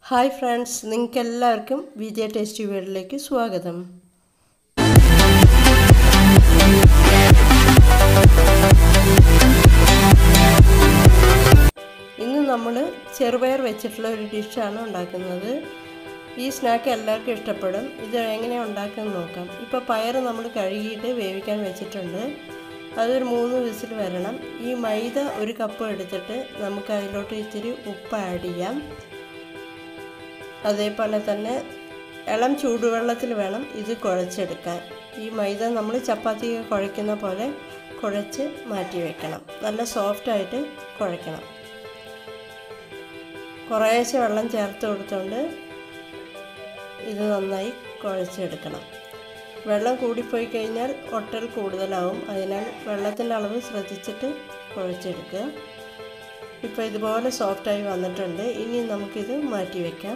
Hi friends നിങ്ങൾക്ക് എല്ലാവർക്കും വിജയ tasty വേൾഡിലേക്ക് സ്വാഗതം ഇന്ന് നമ്മൾ ചെറുപയർ വെച്ചിട്ടുള്ള ഒരു ഡിഷാണ് ഉണ്ടാക്കുന്നത് ഈ സ്നാക്ക് എല്ലാവർക്കും ഇഷ്ടപ്പെടും ഇത് എങ്ങനെയാണ് ഉണ്ടാക്കുന്നത് നോക്കാം ഇപ്പോൾ പയർ നമ്മൾ കഴുകിയിട്ട് വേവിക്കാൻ വെച്ചിട്ടുണ്ട് അതൊരു മൂന്ന് വിസിൽ വരണം ഈ മൈദ ഒരു കപ്പ് എടുത്തിട്ട് നമുക്ക് അതിലോട്ട് ഇച്ചിരി ഉപ്പ് ആഡ് ചെയ്യാം അതേപോലെ തന്നെ ഇളം ചൂടുവെള്ളത്തിൽ വേണം ഇത് കുഴച്ചെടുക്കാൻ ഈ മൈദ നമ്മൾ ചപ്പാത്തി കുഴയ്ക്കുന്ന പോലെ കുഴച്ച് മാറ്റി വെക്കണം നല്ല സോഫ്റ്റായിട്ട് കുഴയ്ക്കണം കുറേശ്ശെ വെള്ളം ചേർത്ത് കൊടുത്തുകൊണ്ട് ഇത് നന്നായി കുഴച്ചെടുക്കണം വെള്ളം കൂടിപ്പോയി കഴിഞ്ഞാൽ ഒട്ടൽ കൂടുതലാവും അതിനാൽ വെള്ളത്തിൻ്റെ അളവ് ശ്രദ്ധിച്ചിട്ട് കുഴച്ചെടുക്കുക ഇപ്പോൾ ഇതുപോലെ സോഫ്റ്റായി വന്നിട്ടുണ്ട് ഇനി നമുക്കിത് മാറ്റി വയ്ക്കാം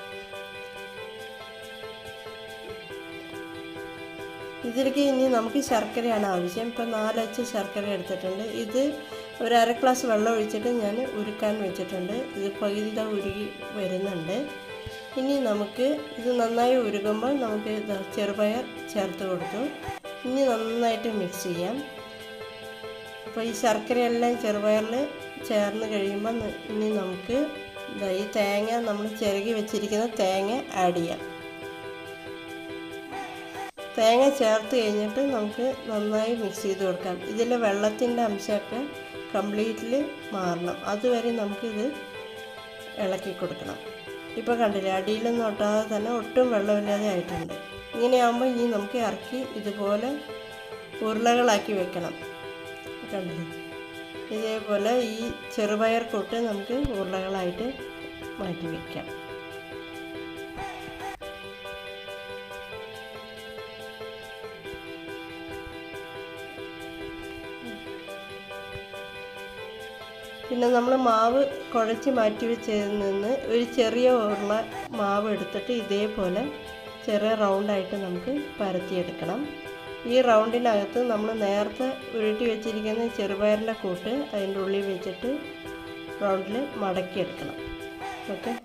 ഇതിലേക്ക് ഇനി നമുക്ക് ശർക്കരയാണ് ആവശ്യം ഇപ്പം നാലച്ച് ശർക്കര എടുത്തിട്ടുണ്ട് ഇത് ഒരു അര ഗ്ലാസ് വെള്ളം ഒഴിച്ചിട്ട് ഞാൻ ഉരുക്കാൻ വെച്ചിട്ടുണ്ട് ഇത് പകുതി ഉരുകി വരുന്നുണ്ട് ഇനി നമുക്ക് ഇത് നന്നായി ഉരുകുമ്പോൾ നമുക്ക് ചെറുപയർ ചേർത്ത് കൊടുത്തു ഇനി നന്നായിട്ട് മിക്സ് ചെയ്യാം അപ്പോൾ ഈ ശർക്കരയെല്ലാം ചെറുപയറിൽ ചേർന്ന് കഴിയുമ്പോൾ ഇനി നമുക്ക് ഈ തേങ്ങ നമ്മൾ ചിരകി വെച്ചിരിക്കുന്ന തേങ്ങ ആഡ് ചെയ്യാം തേങ്ങ ചേർത്ത് കഴിഞ്ഞിട്ട് നമുക്ക് നന്നായി മിക്സ് ചെയ്ത് കൊടുക്കാം ഇതിൽ വെള്ളത്തിൻ്റെ അംശമൊക്കെ കംപ്ലീറ്റ്ലി മാറണം അതുവരെ നമുക്കിത് ഇളക്കി കൊടുക്കണം ഇപ്പോൾ കണ്ടില്ലേ അടിയിലൊന്നും ഒട്ടാതെ തന്നെ ഒട്ടും വെള്ളമില്ലാതെ ആയിട്ടുണ്ട് ഇങ്ങനെയാകുമ്പോൾ ഇനി നമുക്ക് ഇറക്കി ഇതുപോലെ ഉരുളകളാക്കി വെക്കണം കണ്ടില്ലേ ഇതേപോലെ ഈ ചെറുപയർ കൊട്ട് നമുക്ക് ഉരുളകളായിട്ട് മാറ്റി വയ്ക്കാം പിന്നെ നമ്മൾ മാവ് കുഴച്ച് മാറ്റി വെച്ചതിൽ നിന്ന് ഒരു ചെറിയ ഉരുള മാവ് എടുത്തിട്ട് ഇതേപോലെ ചെറിയ റൗണ്ടായിട്ട് നമുക്ക് പരത്തിയെടുക്കണം ഈ റൗണ്ടിനകത്ത് നമ്മൾ നേരത്തെ ഉരുട്ടി വെച്ചിരിക്കുന്ന ചെറുപയറിൻ്റെ കൂട്ട് അതിൻ്റെ ഉള്ളിൽ വെച്ചിട്ട് റൗണ്ടിൽ മടക്കിയെടുക്കണം ഓക്കെ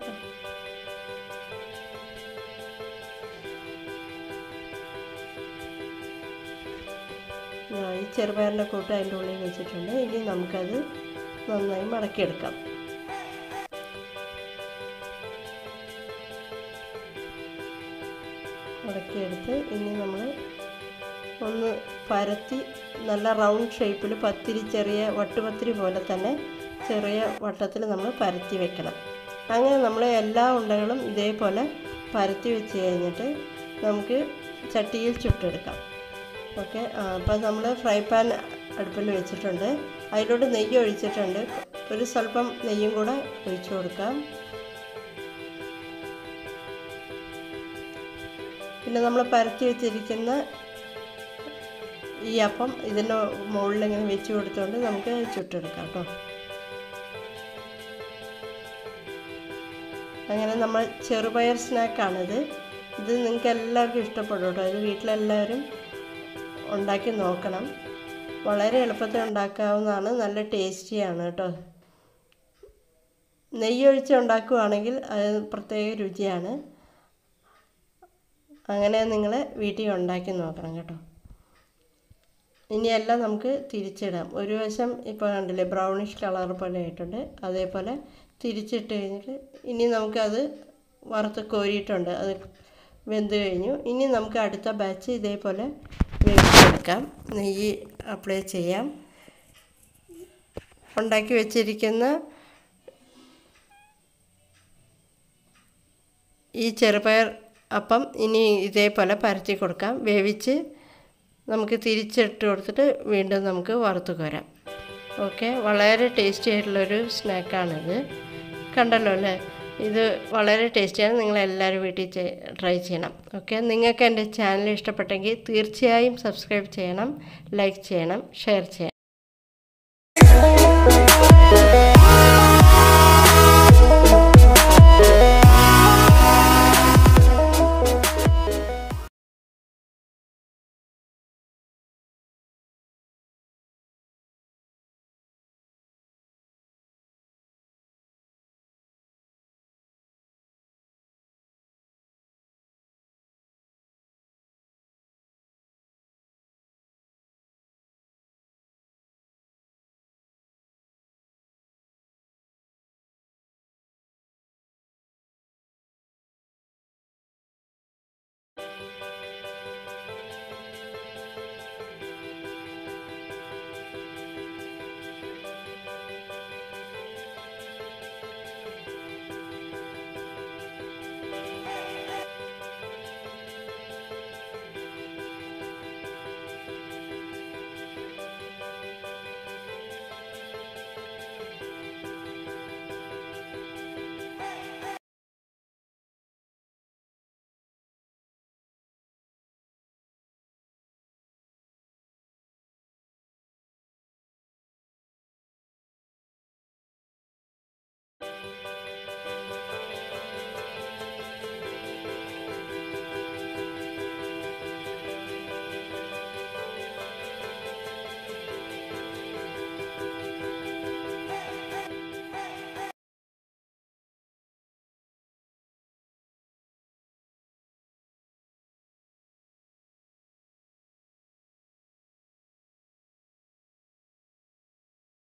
ഈ ചെറുപയറിൻ്റെ കൂട്ട് അതിൻ്റെ ഉള്ളിൽ വെച്ചിട്ടുണ്ട് ഇനി നമുക്കത് നന്നായി മടക്കിയെടുക്കാം മടക്കിയെടുത്ത് ഇനി നമ്മൾ ഒന്ന് പരത്തി നല്ല റൗണ്ട് ഷേപ്പിൽ പത്തിരി ചെറിയ വട്ടുപത്തിരി പോലെ തന്നെ ചെറിയ വട്ടത്തിൽ നമ്മൾ പരത്തി വെക്കണം അങ്ങനെ നമ്മൾ എല്ലാ ഉണ്ടകളും ഇതേപോലെ പരത്തി വെച്ച് കഴിഞ്ഞിട്ട് നമുക്ക് ചട്ടിയിൽ ചുട്ടെടുക്കാം ഓക്കെ അപ്പോൾ നമ്മൾ ഫ്രൈ പാൻ അടുപ്പിൽ വെച്ചിട്ടുണ്ട് അതിലോട്ട് നെയ്യ് ഒഴിച്ചിട്ടുണ്ട് ഒരു സ്വല്പം നെയ്യും കൂടെ ഒഴിച്ചു കൊടുക്കാം പിന്നെ നമ്മൾ പരത്തി വെച്ചിരിക്കുന്ന ഈ അപ്പം ഇതിൻ്റെ മുകളിൽ ഇങ്ങനെ വെച്ച് കൊടുത്തുകൊണ്ട് നമുക്ക് ചുട്ടെടുക്കാം കേട്ടോ അങ്ങനെ നമ്മൾ ചെറുപയർ സ്നാക്കാണിത് ഇത് നിങ്ങൾക്ക് എല്ലാവർക്കും ഇഷ്ടപ്പെടും കേട്ടോ ഇത് വീട്ടിലെല്ലാവരും ഉണ്ടാക്കി നോക്കണം വളരെ എളുപ്പത്തിൽ ഉണ്ടാക്കാവുന്നതാണ് നല്ല ടേസ്റ്റിയാണ് കേട്ടോ നെയ്യ് ഒഴിച്ച് ഉണ്ടാക്കുകയാണെങ്കിൽ അത് പ്രത്യേക രുചിയാണ് അങ്ങനെ നിങ്ങൾ വീട്ടിൽ ഉണ്ടാക്കി നോക്കണം കേട്ടോ ഇനിയെല്ലാം നമുക്ക് തിരിച്ചിടാം ഒരു വശം ഇപ്പോൾ കണ്ടില്ലേ ബ്രൗണിഷ് കളർ പോലെ ആയിട്ടുണ്ട് അതേപോലെ തിരിച്ചിട്ട് കഴിഞ്ഞിട്ട് ഇനി നമുക്കത് വറുത്ത് കോരിയിട്ടുണ്ട് അത് വെന്ത് കഴിഞ്ഞു ഇനി നമുക്ക് അടുത്ത ബാച്ച് ഇതേപോലെ വേവിച്ചെടുക്കാം നെയ്യ് അപ്ലൈ ചെയ്യാം ഉണ്ടാക്കി വെച്ചിരിക്കുന്ന ഈ ചെറുപയർ അപ്പം ഇനി ഇതേപോലെ പരത്തി കൊടുക്കാം വേവിച്ച് നമുക്ക് തിരിച്ചിട്ട് കൊടുത്തിട്ട് വീണ്ടും നമുക്ക് വറുത്ത് കോരാം ഓക്കെ വളരെ ടേസ്റ്റി ആയിട്ടുള്ളൊരു സ്നാക്കാണിത് കണ്ടല്ലോ അല്ലേ ഇത് വളരെ ടേസ്റ്റിയാണ് നിങ്ങളെല്ലാവരും വീട്ടിൽ ട്രൈ ചെയ്യണം ഓക്കെ നിങ്ങൾക്ക് എൻ്റെ ചാനൽ ഇഷ്ടപ്പെട്ടെങ്കിൽ തീർച്ചയായും സബ്സ്ക്രൈബ് ചെയ്യണം ലൈക്ക് ചെയ്യണം ഷെയർ ചെയ്യണം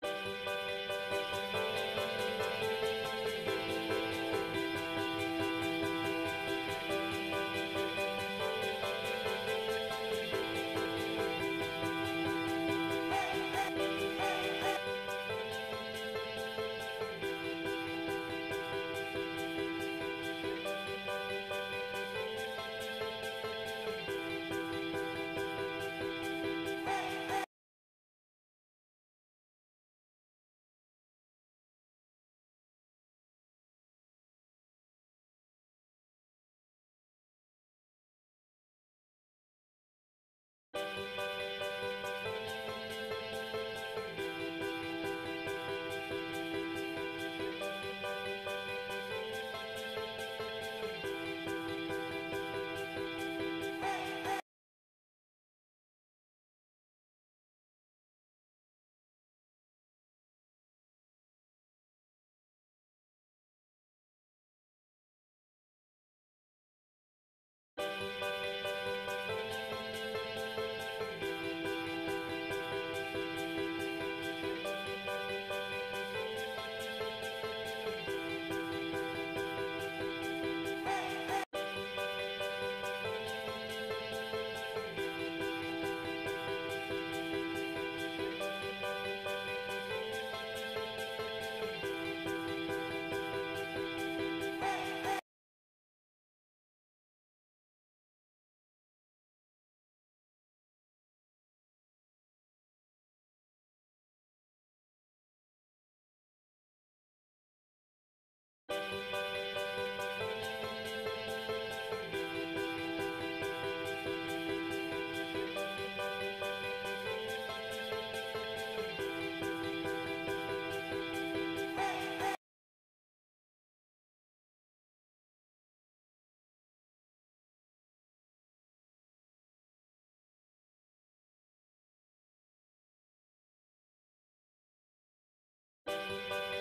Thank you.